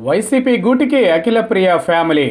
YCP గూటికి Akhilapriya family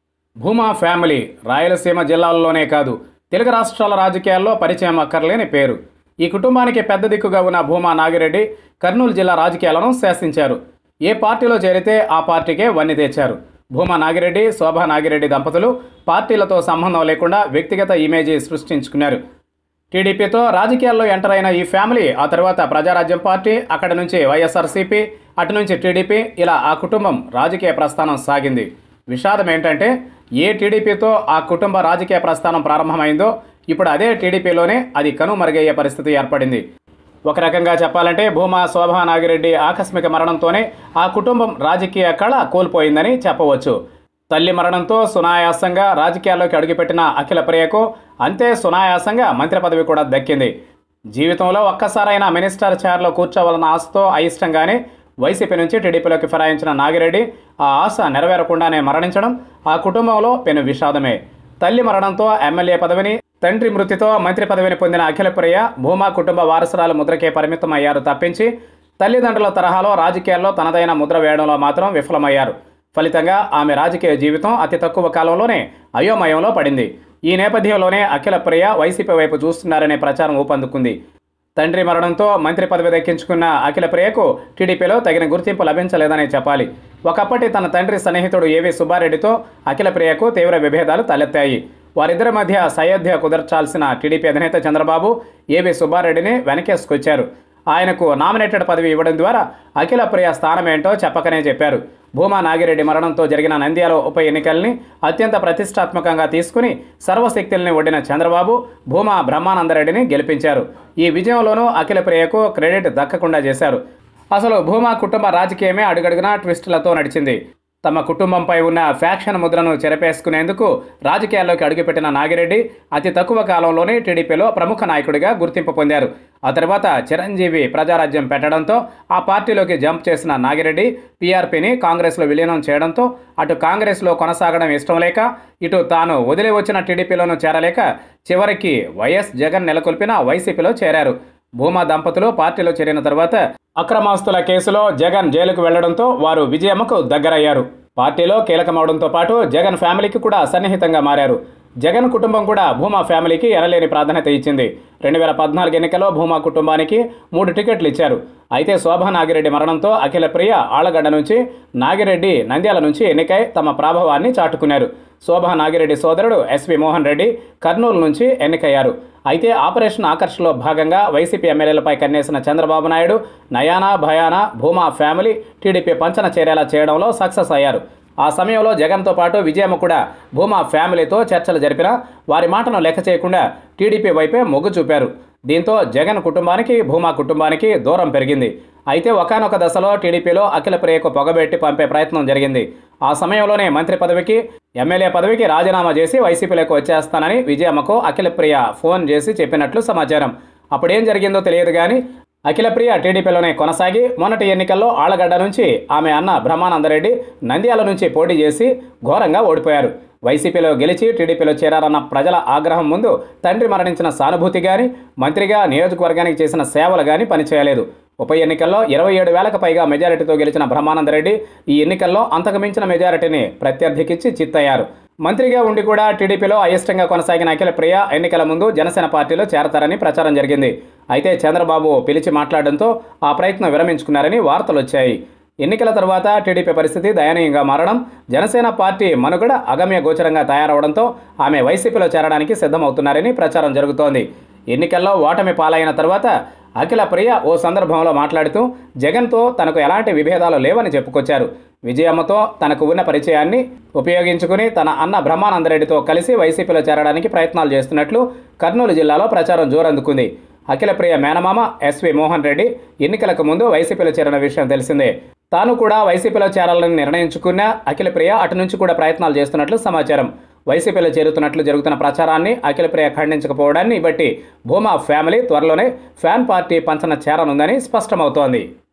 Bhuma family Rayalaseema జిల్లాల్లోనే కాదు తెలుగు రాష్ట్రాల రాజకీయాల్లో పరిచయం అక్కర్లేని పేరు ఈ కుటుంబానికి పెద్ద దిక్కుగా ఉన్న భూమా నాగిరెడ్డి కర్నూలు జిల్లా రాజకీయాలను శాసించారు ఏ పార్టీలో చేరితే ఆ పార్టీకే వన్ని తెచ్చారు భూమా నాగిరెడ్డి శోభా నాగిరెడ్డి దంపతులు పార్టీలతో సంబంధం లేకుండా వ్యక్తిగత ఇమేజీ సృష్టించుకున్నారు టీడీపీతో రాజకీయాల్లో ఎంటర్ అయిన ఈ ఫ్యామిలీ ఆ తర్వాత ప్రజారాజ్యం పార్టీ అక్కడి నుంచి వైఎస్ఆర్సీపీ అటు నుంచి టీడీపీ ఇలా ఆ కుటుంబం రాజకీయ ప్రస్థానం సాగింది విషాదం ఏంటంటే ఏ టీడీపీతో ఆ కుటుంబ రాజకీయ ప్రస్థానం ప్రారంభమైందో ఇప్పుడు అదే టీడీపీలోనే అది కనుమరుగయ్యే పరిస్థితి ఏర్పడింది ఒక రకంగా చెప్పాలంటే భూమా శోభా నాగిరెడ్డి ఆకస్మిక మరణంతోనే ఆ కుటుంబం రాజకీయ కళ కోల్పోయిందని చెప్పవచ్చు తల్లి మరణంతో సునాయాసంగా రాజకీయాల్లోకి అడుగుపెట్టిన అఖిల ప్రియకు అంతే సునాయాసంగా మంత్రి పదవి కూడా దక్కింది జీవితంలో ఒక్కసారైనా మినిస్టర్ చైర్లో కూర్చోవాలన్న ఆశతో అయిష్టంగానే వైసీపీ నుంచి టీడీపీలోకి ఫిరాయించిన నాగిరెడ్డి ఆ ఆశ నెరవేరకుండానే మరణించడం ఆ కుటుంబంలో పెను విషాదమే తల్లి మరణంతో ఎమ్మెల్యే పదవిని తండ్రి మృతితో మంత్రి పదవిని పొందిన అఖిలప్రియ భూమా కుటుంబ వారసురాలు ముద్రకే పరిమితం అయ్యారు తప్పించి తల్లిదండ్రుల తరహాలో రాజకీయాల్లో తనదైన ముద్ర వేయడంలో మాత్రం విఫలమయ్యారు ఫలితంగా ఆమె రాజకీయ జీవితం అతి తక్కువ కాలంలోనే అయోమయంలో పడింది ఈ నేపథ్యంలోనే అఖిలప్రియ వైసీపీ వైపు చూస్తున్నారనే ప్రచారం ఊపందుకుంది తండ్రి మరణంతో మంత్రి పదవి దక్కించుకున్న అఖిల ప్రియకు టీడీపీలో తగిన గుర్తింపు లభించలేదనే చెప్పాలి ఒకప్పటి తన తండ్రి సన్నిహితుడు ఏవి సుబ్బారెడ్డితో అఖిల ప్రియకు తీవ్ర విభేదాలు తలెత్తాయి వారిద్దరి మధ్య సయోధ్య కుదర్చాల్సిన టీడీపీ అధినేత చంద్రబాబు ఏవి సుబ్బారెడ్డిని వెనకేసుకొచ్చారు ఆయనకు నామినేటెడ్ పదవి ఇవ్వడం ద్వారా అఖిల ప్రియ స్థానం ఏంటో చెప్పకనే చెప్పారు భూమా నాగిరెడ్డి మరణంతో జరిగిన నంద్యాల ఉప ఎన్నికల్ని అత్యంత ప్రతిష్టాత్మకంగా తీసుకుని సర్వశక్తుల్ని ఒడ్డిన చంద్రబాబు భూమా బ్రహ్మానందరెడ్డిని గెలిపించారు ఈ విజయంలోనూ అఖిల ప్రియకు క్రెడిట్ దక్కకుండా చేశారు అసలు భూమా కుటుంబ రాజకీయమే అడుగడుగునా ట్విస్టులతో నడిచింది తమ కుటుంబంపై ఉన్న ఫ్యాక్షన్ ముద్రను చెరపేసుకునేందుకు రాజకీయాల్లోకి అడుగుపెట్టిన నాగిరెడ్డి అతి తక్కువ కాలంలోనే టీడీపీలో ప్రముఖ నాయకుడిగా గుర్తింపు పొందారు ఆ తర్వాత చిరంజీవి ప్రజారాజ్యం పెట్టడంతో ఆ పార్టీలోకి జంప్ చేసిన నాగిరెడ్డి పీఆర్పీని కాంగ్రెస్లో విలీనం చేయడంతో అటు కాంగ్రెస్లో కొనసాగడం ఇష్టం లేక ఇటు తాను వదిలి వచ్చిన టీడీపీలోనూ చేరలేక చివరికి వైఎస్ జగన్ నెలకొల్పిన వైసీపీలో చేరారు భూమా దంపతులు పార్టీలో చేరిన తర్వాత అక్రమాస్తుల కేసులో జగన్ జైలుకు వెళ్లడంతో వారు విజయమ్మకు దగ్గరయ్యారు పార్టీలో కీలకమవడంతో పాటు జగన్ ఫ్యామిలీకి కూడా సన్నిహితంగా మారారు జగన్ కుటుంబం కూడా భూమా ఫ్యామిలీకి ఎనలేని ప్రాధాన్యత ఇచ్చింది రెండు వేల పద్నాలుగు ఎన్నికల్లో భూమా కుటుంబానికి మూడు టికెట్లు ఇచ్చారు అయితే శోభా నాగిరెడ్డి మరణంతో అఖిల ప్రియ ఆళ్లగడ్డ నుంచి నాగిరెడ్డి నంద్యాల నుంచి ఎన్నికై తమ ప్రాభవాన్ని చాటుకున్నారు శోభా నాగిరెడ్డి సోదరుడు ఎస్వి మోహన్ రెడ్డి కర్నూలు నుంచి ఎన్నికయ్యారు అయితే ఆపరేషన్ ఆకర్ష్లో భాగంగా వైసీపీ ఎమ్మెల్యేలపై కన్నేసిన చంద్రబాబు నాయుడు నయానా భయానా భూమా ఫ్యామిలీ టీడీపీ పంచన చేరేలా చేయడంలో సక్సెస్ అయ్యారు ఆ సమయంలో జగన్తో పాటు విజయమ్మ కూడా భూమా ఫ్యామిలీతో చర్చలు జరిపినా వారి మాటను లెక్క చేయకుండా టీడీపీ వైపే మొగ్గు చూపారు దీంతో జగన్ కుటుంబానికి భూమా కుటుంబానికి దూరం పెరిగింది అయితే ఒకనొక దశలో టీడీపీలో అఖిల ప్రియకు పొగబెట్టి పంపే ప్రయత్నం జరిగింది ఆ సమయంలోనే మంత్రి పదవికి ఎమ్మెల్యే పదవికి రాజీనామా చేసి వైసీపీలోకి వచ్చేస్తానని విజయమ్మకు అఖిల ప్రియ ఫోన్ చేసి చెప్పినట్లు సమాచారం అప్పుడేం జరిగిందో తెలియదు కానీ అఖిలప్రియ టీడీపీలోనే కొనసాగి మొన్నటి ఎన్నికల్లో ఆళ్లగడ్డ నుంచి ఆమె అన్న బ్రహ్మానందరెడ్డి నంద్యాల నుంచి పోటీ చేసి ఘోరంగా ఓడిపోయారు వైసీపీలో గెలిచి టీడీపీలో చేరారన్న ప్రజల ఆగ్రహం ముందు తండ్రి మరణించిన సానుభూతి కానీ మంత్రిగా నియోజకవర్గానికి చేసిన సేవలు కానీ పనిచేయలేదు ఉప ఎన్నికల్లో ఇరవై ఏడు వేలకు పైగా మెజారిటీతో గెలిచిన బ్రహ్మానందరెడ్డి ఈ ఎన్నికల్లో అంతకుమించిన మెజారిటీని ప్రత్యర్థికిచ్చి చిత్తయ్యారు మంత్రిగా ఉండి కూడా టీడీపీలో అయిష్టంగా కొనసాగిన అఖిల ప్రియ ఎన్నికల ముందు జనసేన పార్టీలో చేరతారని ప్రచారం జరిగింది అయితే చంద్రబాబు పిలిచి మాట్లాడడంతో ఆ ప్రయత్నం విరమించుకున్నారని వార్తలు వచ్చాయి ఎన్నికల తర్వాత టీడీపీ పరిస్థితి దయనీయంగా మారడం జనసేన పార్టీ మనుగడ అగమ్య గోచరంగా తయారవడంతో ఆమె వైసీపీలో చేరడానికి సిద్ధమవుతున్నారని ప్రచారం జరుగుతోంది ఎన్నికల్లో ఓటమి పాలైన తర్వాత అఖిల ప్రియ ఓ సందర్భంలో మాట్లాడుతూ జగన్తో తనకు ఎలాంటి విభేదాలు లేవని చెప్పుకొచ్చారు విజయమ్మతో తనకు ఉన్న పరిచయాన్ని ఉపయోగించుకుని తన అన్న బ్రహ్మానందరెడ్డితో కలిసి వైసీపీలో చేరడానికి ప్రయత్నాలు చేస్తున్నట్లు కర్నూలు జిల్లాలో ప్రచారం జోరందుకుంది అఖిలప్రియ మేనమామ ఎస్వి మోహన్ రెడ్డి ఎన్నికలకు ముందు వైసీపీలో చేరిన విషయం తెలిసిందే తాను కూడా వైసీపీలో చేరాలని నిర్ణయించుకున్న అఖిలప్రియ అటు నుంచి కూడా ప్రయత్నాలు చేస్తున్నట్లు సమాచారం వైసీపీలో చేరుతున్నట్లు జరుగుతున్న ప్రచారాన్ని అఖిలప్రియ ఖండించకపోవడాన్ని బట్టి భూమా ఫ్యామిలీ త్వరలోనే ఫ్యాన్ పార్టీ పంచన చేరనుందని స్పష్టమవుతోంది